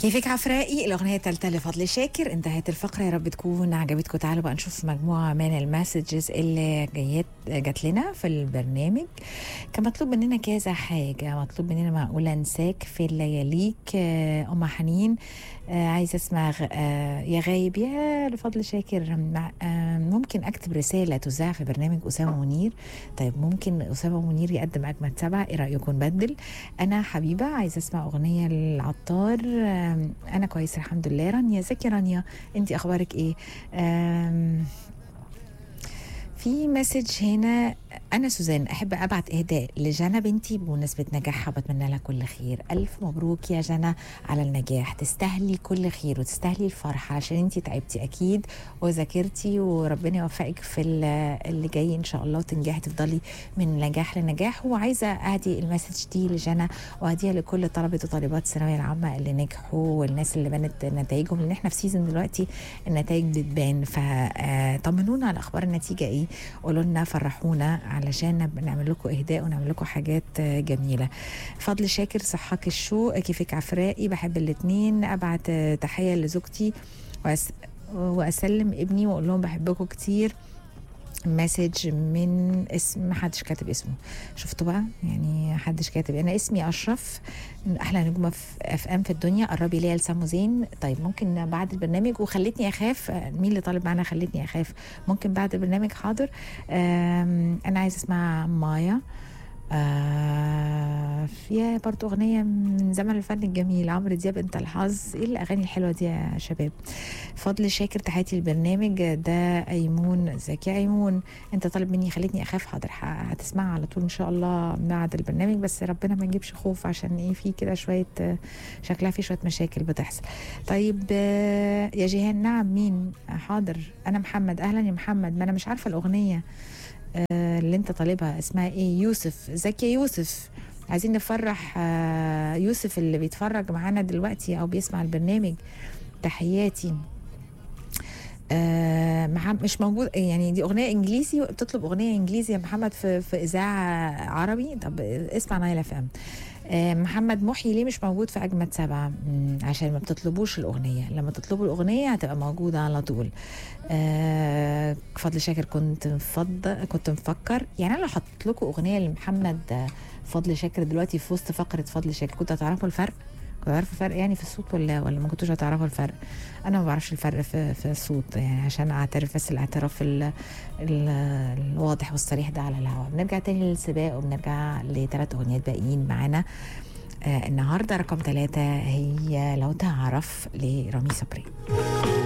كيفك عفرائي الأغنية الثالثة لفضل شاكر انتهت الفقرة يا رب تكون عجبتكم تعالوا بقى نشوف مجموعة من المسجز اللي جيت جات لنا في البرنامج كان مطلوب مننا كذا حاجة مطلوب مننا معقولة انساك في لياليك آه، أم حنين آه، عايزة اسمع غ- آه، يا غايب يا لفضل شاكر مع- آه، ممكن أكتب رسالة تذاع في برنامج أسامة منير طيب ممكن أسامة منير يقدم أجمد سبعة إيه رأيكم نبدل أنا حبيبة عايزة أسمع أغنية للعطار آم، أنا كويسة الحمد لله رانيا ازيك يا رانيا أنت أخبارك إيه آم، في مسج هنا أنا سوزان أحب أبعت إهداء لجنى بنتي بمناسبة نجاحها بتمنى لها كل خير ألف مبروك يا جنى على النجاح تستاهلي كل خير وتستاهلي الفرحة عشان أنت تعبتي أكيد وذاكرتي وربنا يوفقك في ال- اللي جاي إن شاء الله وتنجحي تفضلي من نجاح لنجاح وعايزة أهدي المسج دي لجنى وأهديها لكل طلبة وطالبات الثانوية العامة اللي نجحوا والناس اللي بنت نتائجهم لأن احنا في سيزون دلوقتي النتائج بتبان فطمنونا على أخبار النتيجة إيه قولوا لنا فرحونا علشان نب- نعمل لكم إهداء ونعمل لكم حاجات آه، جميلة فضل شاكر صحاك الشوق كيفك عفرائي بحب الاتنين أبعت آه، تحية لزوجتي وأس وأسلم ابني وأقول لهم بحبكم كتير مسج من اسم محدش كاتب اسمه شفتوا بقى يعني محدش كاتب انا اسمي اشرف احلى نجمه في اف ام في الدنيا قربي ليا لسامو زين طيب ممكن بعد البرنامج وخلتني اخاف آه، مين اللي طالب معانا خلتني اخاف ممكن بعد البرنامج حاضر آم، انا عايزه اسمع مايا آه فيها برضو أغنية من زمن الفن الجميل عمرو دياب أنت الحظ إيه الأغاني الحلوة دي يا شباب فضل شاكر تحياتي البرنامج ده أيمون ازيك يا أيمون أنت طالب مني خلتني أخاف حاضر ه- هتسمعها على طول إن شاء الله بعد البرنامج بس ربنا ما يجيبش خوف عشان إيه في كده شوية آه، شكلها في شوية مشاكل بتحصل طيب آه، يا جيهان نعم مين حاضر أنا محمد أهلا يا محمد ما أنا مش عارفة الأغنية آه، اللي انت طالبها اسمها ايه يوسف ازيك يا يوسف عايزين نفرح آه، يوسف اللي بيتفرج معانا دلوقتي او بيسمع البرنامج تحياتي آه مح- مش موجود يعني دي اغنيه انجليزي بتطلب اغنيه انجليزي يا محمد في في اذاعه عربي طب اسمع نايل اف ام آه، محمد محي ليه مش موجود في اجمد سبعه مم، عشان ما بتطلبوش الاغنيه لما تطلبوا الاغنيه هتبقى موجوده على طول آه، فضل شاكر كنت مفضل كنت مفكر يعني انا لو حطيت لكم اغنيه لمحمد آه، فضل شاكر دلوقتي في وسط فقره فضل شاكر كنتوا هتعرفوا الفرق كنتوا عارفوا الفرق يعني في الصوت ولا ولا ما كنتوش هتعرفوا الفرق انا ما بعرفش الفرق في في الصوت يعني عشان اعترف بس الاعتراف ال ال الواضح والصريح ده على الهواء بنرجع تاني للسباق وبنرجع لثلاث اغنيات باقيين معانا آه النهارده رقم ثلاثة هي لو تعرف لرامي صبري